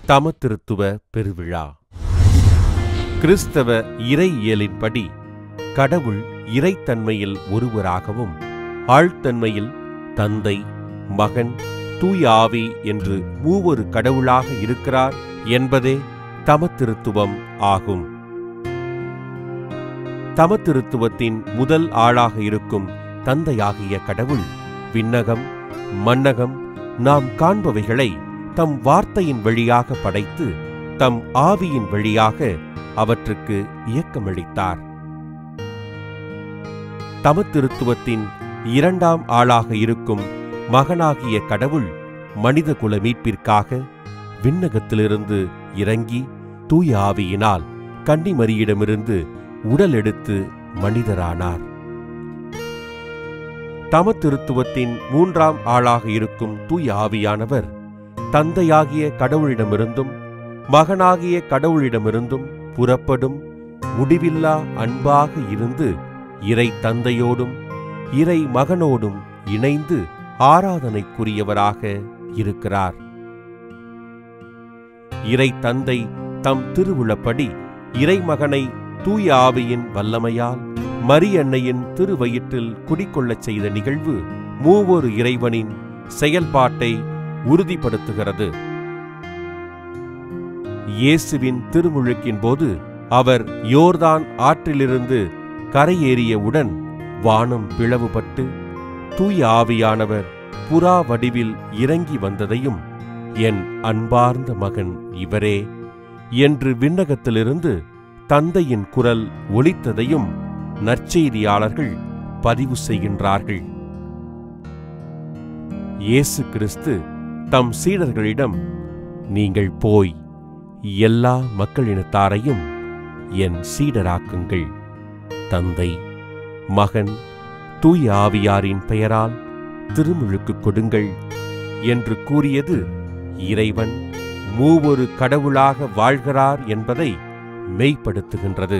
தமத்திருத்துவ பெருவிழா கிறிஸ்தவ இறையியலின்படி கடவுள் இறைத்தன்மையில் ஒருவராகவும் ஆழ்த்தன்மையில் தந்தை மகன் தூய ஆவி என்று மூவொரு கடவுளாக இருக்கிறார் என்பதே தமத்திருத்துவம் ஆகும் தமத்திருத்துவத்தின் முதல் ஆளாக இருக்கும் தந்தையாகிய கடவுள் விண்ணகம் மன்னகம் நாம் காண்பவைகளை தம் வார்த்தையின் வழியாக படைத்து தம் ஆவியின் வழியாக அவற்றுக்கு இயக்கமளித்தார் தமத்திருத்துவத்தின் இரண்டாம் ஆளாக இருக்கும் மகனாகிய கடவுள் மனிதகுல மீட்பிற்காக விண்ணகத்திலிருந்து இறங்கி தூய ஆவியினால் கன்னிமரியிடமிருந்து உடல் எடுத்து மனிதரானார் தமத்திருத்துவத்தின் மூன்றாம் ஆளாக இருக்கும் தூய ஆவியானவர் தந்தையாகிய கடவுளிடமிருந்தும் மகனாகிய கடவுளிடமிருந்தும் புறப்படும் முடிவில்லா அன்பாக இருந்து இறை தந்தையோடும் இறை மகனோடும் இணைந்து ஆராதனைக்குரியவராக இருக்கிறார் இறை தந்தை தம் திருவுளப்படி இறைமகனை தூய ஆவியின் வல்லமையால் மரியன்னையின் திருவயிற்றில் குடிக்கொள்ளச் செய்த நிகழ்வு மூவொரு இறைவனின் செயல்பாட்டை உறுதிப்படுத்துகிறது இயேசுவின் திருமுழுக்கின் போது அவர் யோர்தான் ஆற்றிலிருந்து கரையேறியவுடன் வானம் பிளவுபட்டு தூய ஆவியானவர் புறா வடிவில் இறங்கி வந்ததையும் என் அன்பார்ந்த மகன் இவரே என்று விண்ணகத்திலிருந்து தந்தையின் குரல் ஒலித்ததையும் நற்செய்தியாளர்கள் பதிவு செய்கின்றார்கள் இயேசு கிறிஸ்து தம் சீடர்களிடம் நீங்கள் போய் எல்லா மக்களினத்தாரையும் என் சீடராக்குங்கள் தந்தை மகன் தூய ஆவியாரின் பெயரால் திருமுழுக்கு கொடுங்கள் என்று கூறியது இறைவன் மூவொரு கடவுளாக வாழ்கிறார் என்பதை மெய்ப்படுத்துகின்றது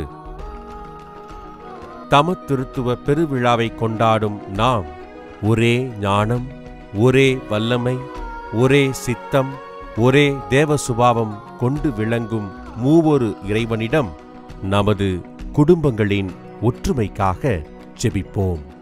தமத்திருத்துவ பெருவிழாவை கொண்டாடும் நாம் ஒரே ஞானம் ஒரே வல்லமை ஒரே சித்தம் ஒரே தேவ சுபாவம் கொண்டு விளங்கும் மூவொரு இறைவனிடம் நமது குடும்பங்களின் ஒற்றுமைக்காக ஜெபிப்போம்